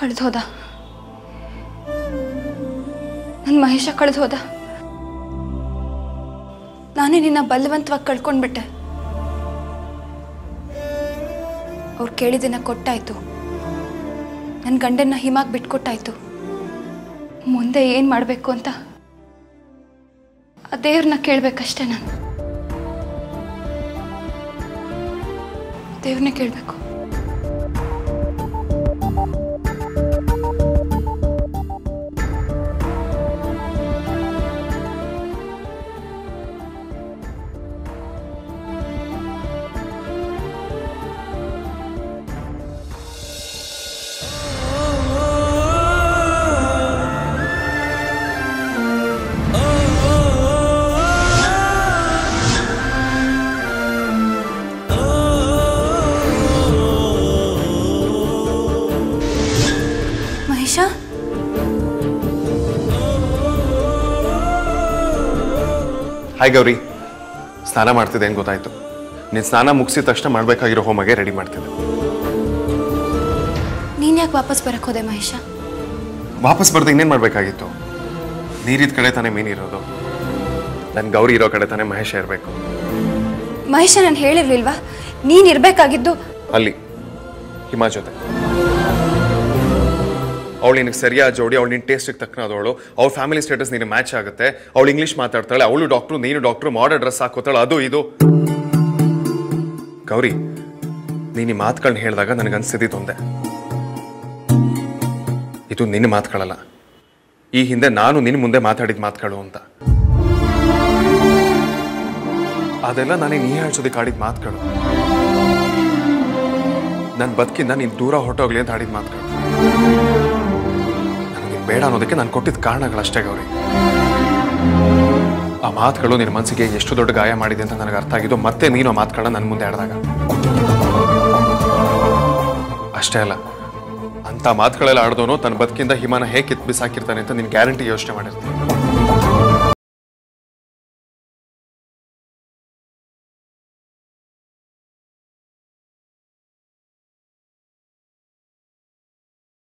ಕಳೆದು ಹೋದ ನನ್ನ ಮಹೇಶ ಕಳೆದು ಹೋದ ನಾನೇ ನಿನ್ನ ಬಲವಂತವಾಗಿ ಕಳ್ಕೊಂಡ್ಬಿಟ್ಟೆ ಅವ್ರು ಕೇಳಿದ್ದನ್ನ ಕೊಟ್ಟಾಯ್ತು ನನ್ನ ಗಂಡನ್ನ ಹಿಮಾಗ್ ಬಿಟ್ಕೊಟ್ಟಾಯ್ತು ಮುಂದೆ ಏನು ಮಾಡಬೇಕು ಅಂತ ಆ ದೇವ್ರನ್ನ ಕೇಳಬೇಕಷ್ಟೇ ನಾನು ದೇವ್ರನ್ನೇ ಕೇಳಬೇಕು ಮಹೇಶ ಹಾಯ್ ಗೌರಿ ಸ್ನಾನ ಮಾಡ್ತಿದ್ದೆ ಏನು ಗೊತ್ತಾಯ್ತು ನೀನು ಸ್ನಾನ ಮುಗಿಸಿದ ತಕ್ಷಣ ಮಾಡಬೇಕಾಗಿರೋ ಹೋಮಗೆ ರೆಡಿ ಮಾಡ್ತಿದ್ದೆ ನೀನ್ ಯಾಕೆ ವಾಪಸ್ ಬರಕ್ ಹೋದೆ ಮಹೇಶ ವಾಪಸ್ ಬರ್ದು ಇನ್ನೇನು ಮಾಡಬೇಕಾಗಿತ್ತು ನೀರಿದ ಕಡೆ ತಾನೇ ಮೀನಿರೋದು ನನ್ನ ಗೌರಿ ಇರೋ ಕಡೆ ತಾನೇ ಮಹೇಶ ಇರಬೇಕು ಮಹೇಶ ನಾನು ಹೇಳಿರ್ಲಿಲ್ವಾ ನೀನ್ ಇರ್ಬೇಕಾಗಿದ್ದು ಅಲ್ಲಿ ಹಿಮಾ ಜೊತೆ ಅವಳು ನಿನಗೆ ಸರಿಯಾದ ಜೋಡಿ ಅವಳು ನಿನ್ನ ಟೇಸ್ಟಿಗೆ ತಕ್ಕನಾದವಳು ಅವಳ ಫ್ಯಾಮಿಲಿ ಸ್ಟೇಟಸ್ ನಿನಗೆ ಮ್ಯಾಚ್ ಆಗುತ್ತೆ ಅವಳು ಇಂಗ್ಲೀಷ್ ಮಾತಾಡ್ತಾಳೆ ಅವಳು ಡಾಕ್ಟ್ರು ನೀನು ಡಾಕ್ಟ್ರು ಮಾಡರ್ನ್ ಡ್ರೆಸ್ ಹಾಕೋತಾಳೆ ಅದು ಇದು ಗೌರಿ ನೀನು ಈ ಮಾತುಗಳನ್ನ ಹೇಳಿದಾಗ ನನಗೆ ಅನ್ಸಿದ್ದು ಒಂದೇ ಇದು ನಿನ್ನ ಮಾತುಗಳಲ್ಲ ಈ ಹಿಂದೆ ನಾನು ನಿನ್ನ ಮುಂದೆ ಮಾತಾಡಿದ ಮಾತುಗಳು ಅಂತ ಅದೆಲ್ಲ ನನಗೆ ನೀ ಹೇಳ್ಸೋದಕ್ಕೆ ಆಡಿದ ಮಾತುಗಳು ನನ್ನ ಬದುಕಿಂದ ನೀನು ದೂರ ಹೊರಟೋಗ್ಲಿ ಅಂತ ಆಡಿದ ಮಾತುಗಳು ನನಗೆ ಬೇಡ ಅನ್ನೋದಕ್ಕೆ ನಾನು ಕೊಟ್ಟಿದ್ದ ಕಾರಣಗಳಷ್ಟೇ ಗೌರಿ ಆ ಮಾತುಗಳು ನಿನ್ನ ಮನಸ್ಸಿಗೆ ಎಷ್ಟು ದೊಡ್ಡ ಗಾಯ ಮಾಡಿದೆ ಅಂತ ನನಗೆ ಅರ್ಥ ಆಗಿದ್ದು ಮತ್ತೆ ನೀನು ಆ ಮಾತುಗಳನ್ನ ನನ್ನ ಮುಂದೆ ಆಡಿದಾಗ ಅಷ್ಟೇ ಅಲ್ಲ ಅಂತ ಮಾತುಗಳೆಲ್ಲ ಆಡ್ದೋನು ತನ್ನ ಬದುಕಿಂದ ಹಿಮಾನ ಹೇಗೆ ಕಿತ್ ಬಿಸಾಕಿರ್ತಾನೆ ಅಂತ ನೀನು ಗ್ಯಾರಂಟಿ ಯೋಚನೆ ಮಾಡಿರ್ತೀನಿ